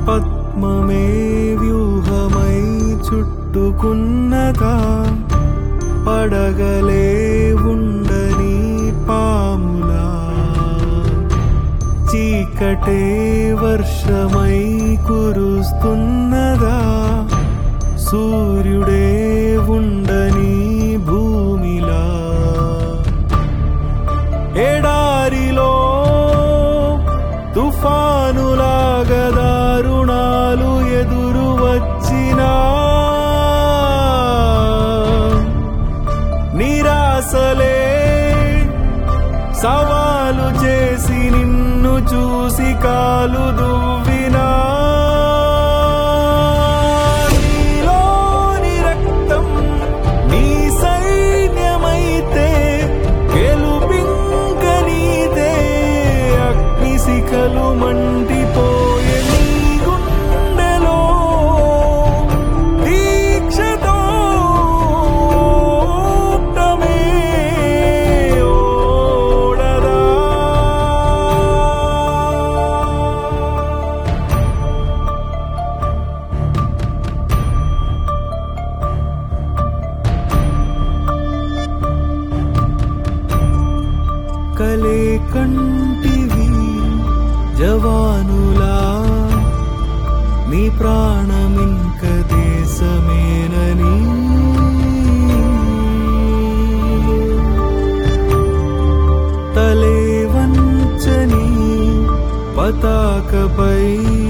పద్మమే వ్యూహమై చుట్టుకున్నదా పడగలే ఉండని పాములా చీకటే వర్షమై కురుస్తున్నదా సూర్యుడే ఉండని భూమిలా ఎడారిలో తుఫానులాగా దారుణాలు ఎదురు వచ్చినా నిరాశలే సవాలు చేసి నిన్ను చూసి కాలు దువ్వినా నీలోని రక్తం నీ సైన్యమైతే గెలుపింక నీదే అగ్ని శిఖలు మండిపోయే నీ గుండెలో దీక్షతో ఓటమే ఓడదా కలే కంటివి జవానులా నీ ప్రాణమింక దేశమేనని తలే వంచని పతాకపై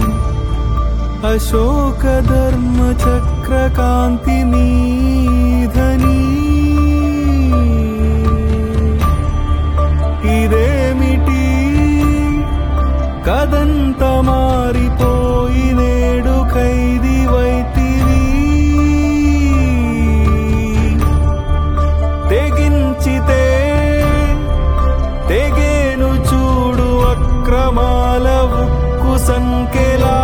అశోక ధర్మ చక్రకాంతి మీధని ఇదేమిటి కదంత మారిపోయి నేడు ఖైదీ వైతివి తెగించితే తెగేను చూడు అక్రమాల ఉక్కు సంకెలా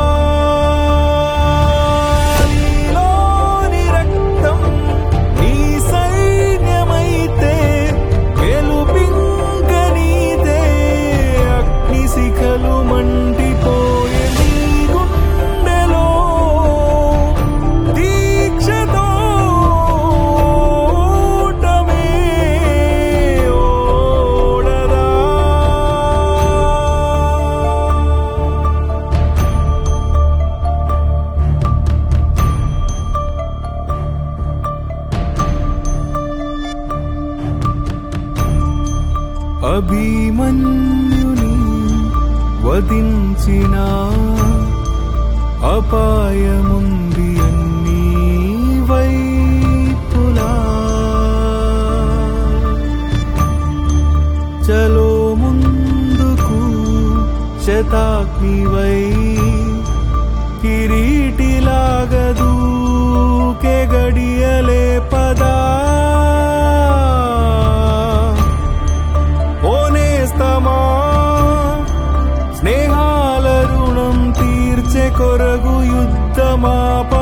నీలోని రక్తం నీ సైన్యమైతే గెలుపింక నీదే అగ్ని శిఖలు మండిపోయే నీ గుండెలో దీక్షతో ఓటమే ఓడదా అభిమన్యుని వధించిన అపాయముంది అన్ని వైపులా చలో ముందుకు శతాగ్నివై కిరీటిలాగా దూకే గడియలే పదా ఓనేస్తమా స్నేహాల రుణం తీర్చే కొరగు యుద్ధమాప